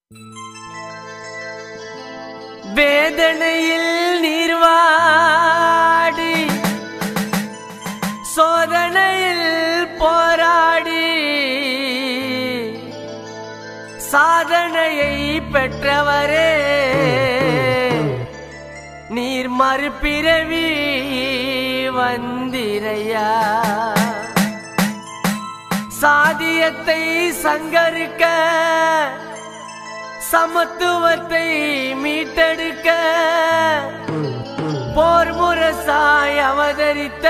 வேதனையில் நீர்வாடி சோதனையில் போராடி சாதனையை பெற்றவரே நீர் மறுபிறவி வந்திரையா சாதியத்தை சங்கரிக்க சமத்துவத்தை மீட்டெடுக்க போர் முரசாய் அவதரித்த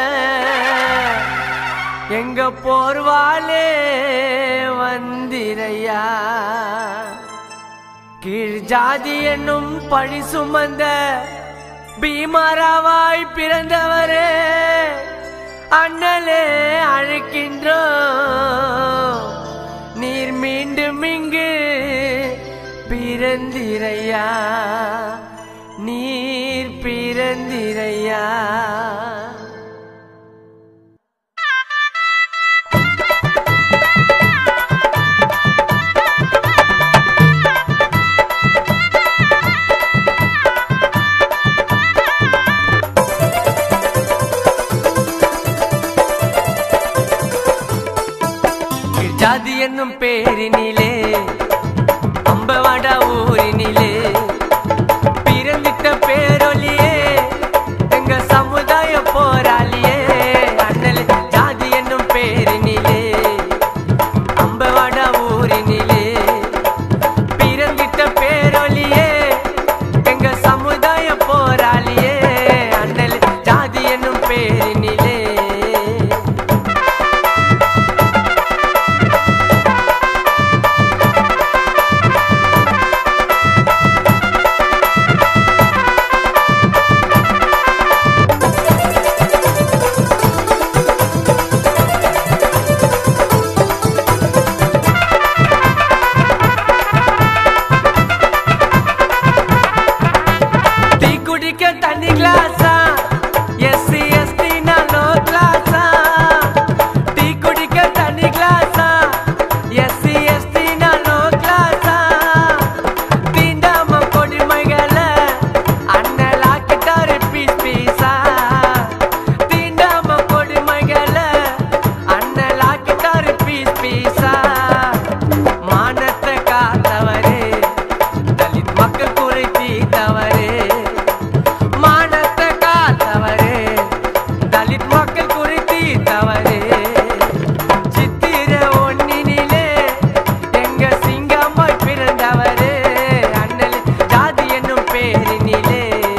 எங்க போர்வாலே வந்திரையா கீழ் ஜாதி என்னும் பழி சுமந்த பீமாராவாய் பிறந்தவரே அண்ணலே அழைக்கின்றோ நீர் மீண்டும் இங்கு பிறந்திரையா நீர் பிறந்திரையா ஜாதி என்னும் பேரினிலே அம்பவாடா ஊரினிலே பிறந்திட்ட பேரொலியே எங்க சமுதாய போராளியே அண்ணல் ஜாதி என்னும் பேரினிலே அம்பவாடா ஊரினிலே பிறந்திட்ட பேரொலியே எங்க சமுதாய போராளியே அண்ணல் ஜாதி என்னும் பேரினிலே டீ குடிக்க தண்ணி கிளாஸா எஸ்சி எஸ்டி நானோ கிளாஸா டீ குடிக்க தண்ணி கிளாஸா எஸ்சி எஸ்டி நானோ கிளாஸா தீண்டாம கொடிமைகள அண்ணலாக்கிட்டாரு பீஸ் பீஸா தீண்டாம கொடிமைகள அண்ணலாக்கிட்டாரு பீஸ் பீஸா மானத்தை காத்தவரே தலித் மக்கள் குறை தீர்த்தவரே மானத்தை காத்தவரே தலித் மக்கள் குறை தீர்த்தவரே சித்திர ஒன்னினிலே எங்க சிங்கம்மாய் பிறந்தவரே அண்ணல் ஜாதி என்னும் பேரினிலே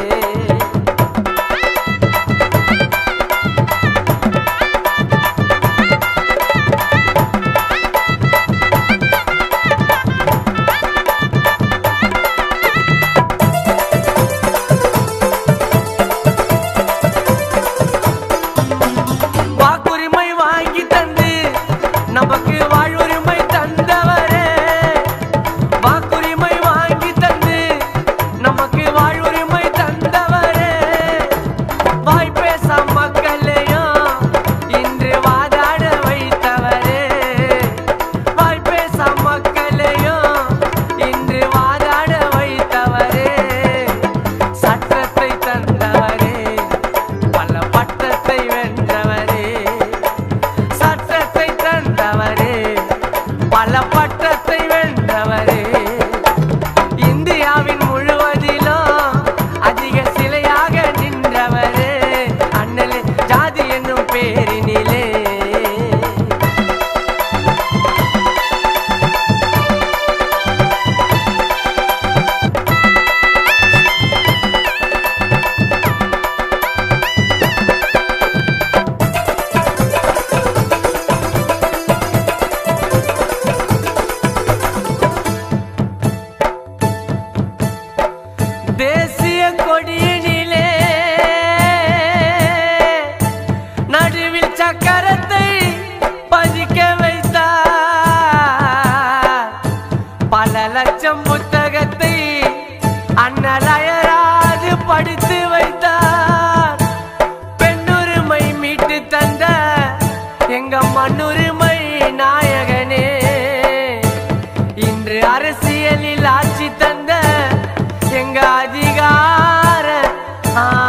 வாக்குரிமை வாங்கி தந்து நமக்கு வாழ்வுரிமை தந்தவரே வாக்குரிமை வாங்கி தந்து நமக்கு வாழ்வுரிமை தந்தவரே வாய் பேச மக்களையும் இன்று வாதாட வைத்தவரே வாய் பேச மக்களையும் இன்று வாதாட வைத்தவரே சட்டத்தை தந்தவரே பல பட்டத்தை வென்றவரே சட்டத்தை தந்தவரே பல பட்டத்தை வென்றவரே இந்தியாவின் முழுவதிலும் அதிக சிலையாக நின்றவரே அண்ணலே ஜாதி என்னும் பேரினிலே தேசிய கொடியினிலே நடுவில் சக்கரத்தை பதிக்க வைத்தார் பல லட்சம் புத்தகத்தை அண்ணலயராது படித்து வைத்தார் பெண்ணுரிமை மீட்டு தந்த எங்க மண்ணுரிமை நாயகனே இன்று அரசு அரசியலில் ஆட்சி தந்த எங்க அதிகார ஆ